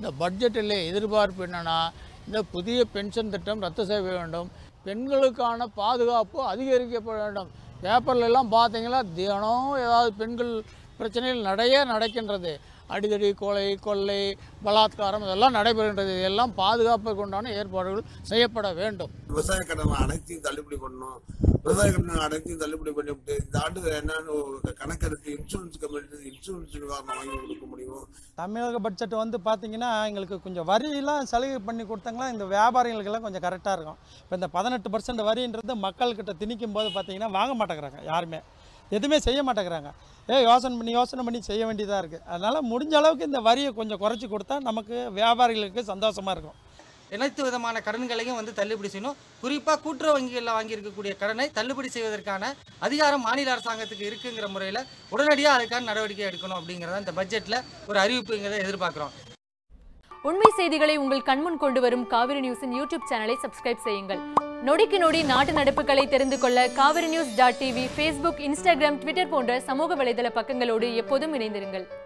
இந்த பட்ஜெட்டில் எதிர்பார்ப்பு என்னென்னா இந்த புதிய பென்ஷன் திட்டம் ரத்து செய்ய வேண்டும் பெண்களுக்கான பாதுகாப்பு அதிகரிக்கப்பட வேண்டும் பேப்பர்ல எல்லாம் பார்த்தீங்கன்னா தினம் ஏதாவது பெண்கள் பிரச்சனைகள் நிறைய நடக்கின்றது அடிதடி கொலை கொள்ளை பலாத்காரம் இதெல்லாம் நடைபெறுகின்றது இதெல்லாம் பாதுகாப்புக்கு உண்டான ஏற்பாடுகள் செய்யப்பட வேண்டும் விவசாய கடன் அனைத்தையும் தள்ளுபடி பண்ணணும் விவசாய கடன் அனைத்தையும் தள்ளுபடி பண்ணிவிட்டு இந்த ஆண்டு என்னன்னு ஒரு கணக்கெடுத்து இன்சூரன்ஸ் கம்பெனி இன்சூரன்ஸ் நிவாரணம் வாங்கி கொடுக்க முடியும் தமிழக பட்ஜெட் வந்து பார்த்தீங்கன்னா எங்களுக்கு கொஞ்சம் வரியெல்லாம் சலுகை பண்ணி கொடுத்தாங்களா இந்த வியாபாரிகளுக்கெல்லாம் கொஞ்சம் கரெக்டாக இருக்கும் இப்போ இந்த பதினெட்டு பர்சன்ட் வரின்றது மக்கள்கிட்ட திணிக்கும் போது பார்த்தீங்கன்னா வாங்க மாட்டேங்கிறாங்க யாருமே எதுவுமே செய்ய மாட்டேங்கிறாங்க ஏ யோசனை பண்ணி யோசனை பண்ணி செய்ய வேண்டியதாக இருக்குது அதனால் முடிஞ்ச அளவுக்கு இந்த வரியை கொஞ்சம் குறைச்சி கொடுத்தா நமக்கு வியாபாரிகளுக்கு சந்தோஷமாக இருக்கும் அனைத்து விதமான கடன்களையும் வந்து தள்ளுபடி செய்யணும் குறிப்பாக கூட்டுறவு வங்கிகளில் வாங்கியிருக்கக்கூடிய கடனை தள்ளுபடி செய்வதற்கான அதிகாரம் மாநில அரசாங்கத்துக்கு இருக்குங்கிற முறையில் உடனடியாக அதுக்கான நடவடிக்கை எடுக்கணும் அப்படிங்கிறத இந்த பட்ஜெட்டில் ஒரு அறிவிப்புங்கிறத எதிர்பார்க்குறோம் உண்மை செய்திகளை உங்கள் கண்முன் கொண்டு வரும் காவிரி நியூஸின் யூடியூப் சேனலை சப்ஸ்கிரைப் செய்யுங்கள் நொடிக்கு நொடி நாட்டு நடப்புகளை தெரிந்து கொள்ள Kaveri news dot TV Facebook Instagram Twitter போன்ற சமூக வலைதள பக்கங்களோடு எப்போதும் இணைந்திருங்கள்